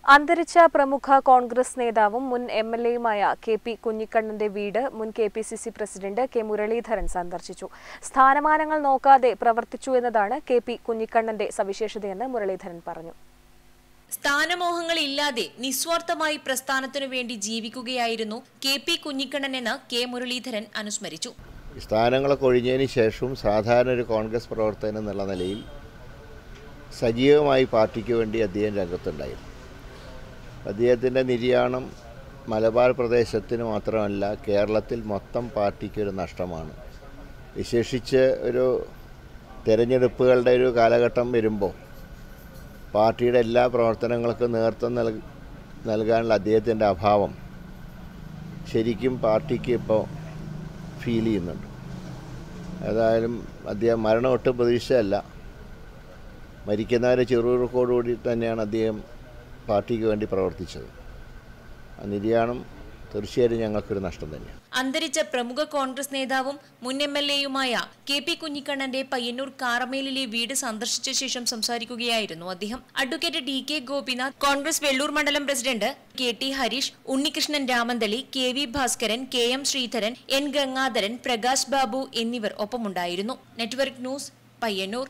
അന്തരിച്ച പ്രമുഖ കോൺഗ്രസ് നേതാവും മുൻ എം എൽ എയുമായ കെ പി കുഞ്ഞിക്കണ്ണന്റെ വീട് മുൻ K P C C president K Muraleedharan സന്ദർശിച്ചു സ്ഥാനമാനങ്ങൾ നോക്കാതെ പ്രവർത്തിച്ചു എന്നതാണ് കെ പി കുഞ്ഞിക്കണ്ണന്റെ സവിശേഷതയെന്ന് മുരളീധരൻ പറഞ്ഞു സ്ഥാനമോഹങ്ങളില്ലാതെ നിസ്വാർത്ഥമായി പ്രസ്ഥാനത്തിനു വേണ്ടി ജീവിക്കുകയായിരുന്നു കെ പി കുഞ്ഞിക്കണ്ണൻ എന്ന് കെ മുരളീധരൻ അനുസ്മരിച്ചു സ്ഥാനങ്ങളൊക്കെ ഒഴിഞ്ഞതിന് ശേഷവും സാധാരണ ഒരു കോൺഗ്രസ് പ്രവർത്തകൻ എന്നുള്ള നിലയിൽ സജീവമായി പാർട്ടിക്ക് വേണ്ടി അദ്ദേഹം രംഗത്തുണ്ടായിരുന്നു അദ്ദേഹത്തിൻ്റെ നിര്യാണം മലബാർ പ്രദേശത്തിന് മാത്രമല്ല കേരളത്തിൽ മൊത്തം പാർട്ടിക്ക് ഒരു നഷ്ടമാണ് വിശേഷിച്ച് ഒരു തിരഞ്ഞെടുപ്പുകളുടെ ഒരു കാലഘട്ടം വരുമ്പോൾ പാർട്ടിയുടെ എല്ലാ പ്രവർത്തനങ്ങൾക്കും നേതൃത്വം നൽ നൽകാനുള്ള അദ്ദേഹത്തിൻ്റെ അഭാവം ശരിക്കും പാർട്ടിക്ക് ഇപ്പോൾ ഫീൽ ചെയ്യുന്നുണ്ട് ഏതായാലും അദ്ദേഹം മരണം ഒട്ടും പ്രതീക്ഷയല്ല മരിക്കുന്നവരെ ചെറുകൂടി തന്നെയാണ് അദ്ദേഹം പാർട്ടിക്ക് വേണ്ടി പ്രവർത്തിച്ചത് ആ നിര്യാണം തീർച്ചയായും ഞങ്ങൾക്കൊരു നഷ്ടം തന്നെയാണ് അന്തരിച്ച പ്രമുഖ കോൺഗ്രസ് നേതാവും മുൻ എം എൽ എയുമായ കെ പി കുഞ്ഞിക്കണ്ണന്റെ പയ്യന്നൂർ കാറമേലിലെ വീട് സന്ദർശിച്ച ശേഷം സംസാരിക്കുകയായിരുന്നു അദ്ദേഹം advocate D K Gopinath Congress Vellur മണ്ഡലം president K T Harish Unnikrishnan Ramanthali K V Bhaskaran K M Sreedharan N Gangadharan Prakash Babu എന്നിവർ ഒപ്പമുണ്ടായിരുന്നു നെറ്റ്വർക്ക് ന്യൂസ് പയ്യന്നൂർ